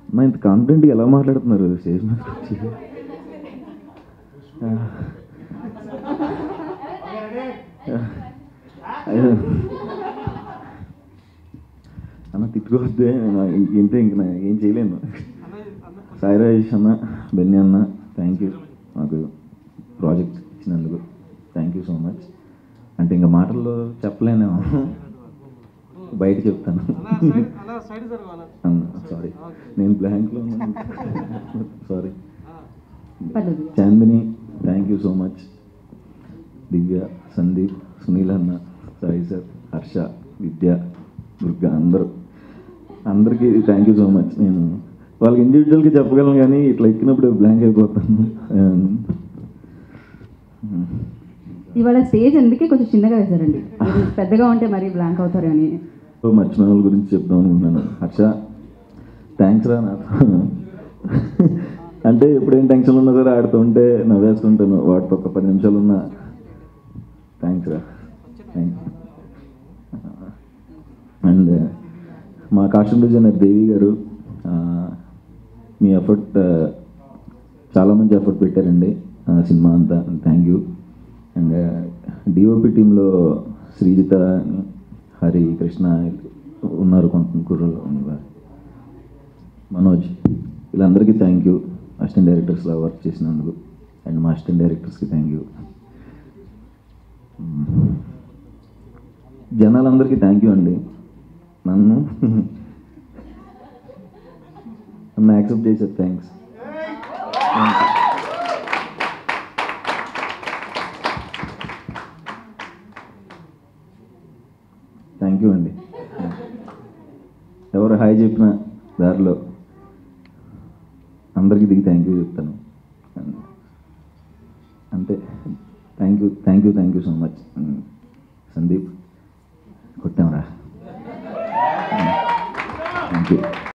మా ఇంత కాన్ఫిడెంట్గా ఎలా మాట్లాడుతున్నారు స్టేజ్ మీద వచ్చి అయ్యో. అన్న తిట్టుకోవద్దే నా ఇంతే ఇంక నా ఏం చేయలేను సాయి రాజేష్ అన్న బెన్ని అన్న థ్యాంక్ యూ మాకు ప్రాజెక్ట్ ఇచ్చినందుకు థ్యాంక్ యూ సో మచ్ అంటే ఇంకా మాటల్లో చెప్పలేనేమో బయట చెప్తాను అన్న సారీ నేను బ్లాంక్లో ఉన్నాను సారీ పర్లేదు Chandini thank you so much Divya Sandeep Sunil అన్న సాయి సార్ హర్ష విద్య దుర్గా అందరూ అందరికీ థ్యాంక్ యూ సో మచ్ నేను వాళ్ళకి ఇండివిజువల్గా చెప్పగలను కానీ ఇట్లా ఎక్కినప్పుడు బ్లాంక్ అయిపోతాను ఇవాళ స్టేజ్ అందుకే కొంచెం చిన్నగా వేశారండి మీరు పెద్దగా ఉంటే మరీ బ్లాంక్ అవుతారని సో మర్చిపోయిన వాళ్ళ గురించి చెప్దాం అనుకుంటున్నాను హర్ష థ్యాంక్స్ రా నాకు అంటే ఎప్పుడేం టెన్షన్ ఉన్నా సరే ఆడుతుంటే నవ్వేస్తుంటాను వాటితో ఒక పది నిమిషాలు ఉన్నా థ్యాంక్స్ రా థ్యాంక్ అండ్ మా కాస్ట్యూమ్ డిజైనర్ దేవి గారు ఆ, మీ ఎఫర్ట్ చాలా మంచి ఎఫర్ట్ పెట్టారండి ఆ, సినిమా అంతా థ్యాంక్ యూ అండ్ డిఓపి టీంలో శ్రీజిత అని, హరి కృష్ణ ఉన్నారు కొంత కుర్రలు ఉన్నారు. మనోజ్ వీళ్ళందరికీ థ్యాంక్ యూ అసిస్టెంట్ డైరెక్టర్స్లో వర్క్ చేసినందుకు అండ్ మా అసిస్టెంట్ డైరెక్టర్స్కి థ్యాంక్ యూ జనాలందరికీ థ్యాంక్ యూ అండి నన్ను నన్ను యాక్సెప్ట్ చేశారు థ్యాంక్స్ థ్యాంక్ యూ అండి ఎవరు హాయ్ చెప్పిన దారిలో అందరికీ దిగి థ్యాంక్ యూ చెప్తాను అంతే thank you thank you thank you so much Sandeep కొట్టామరా థ్యాంక్ యూ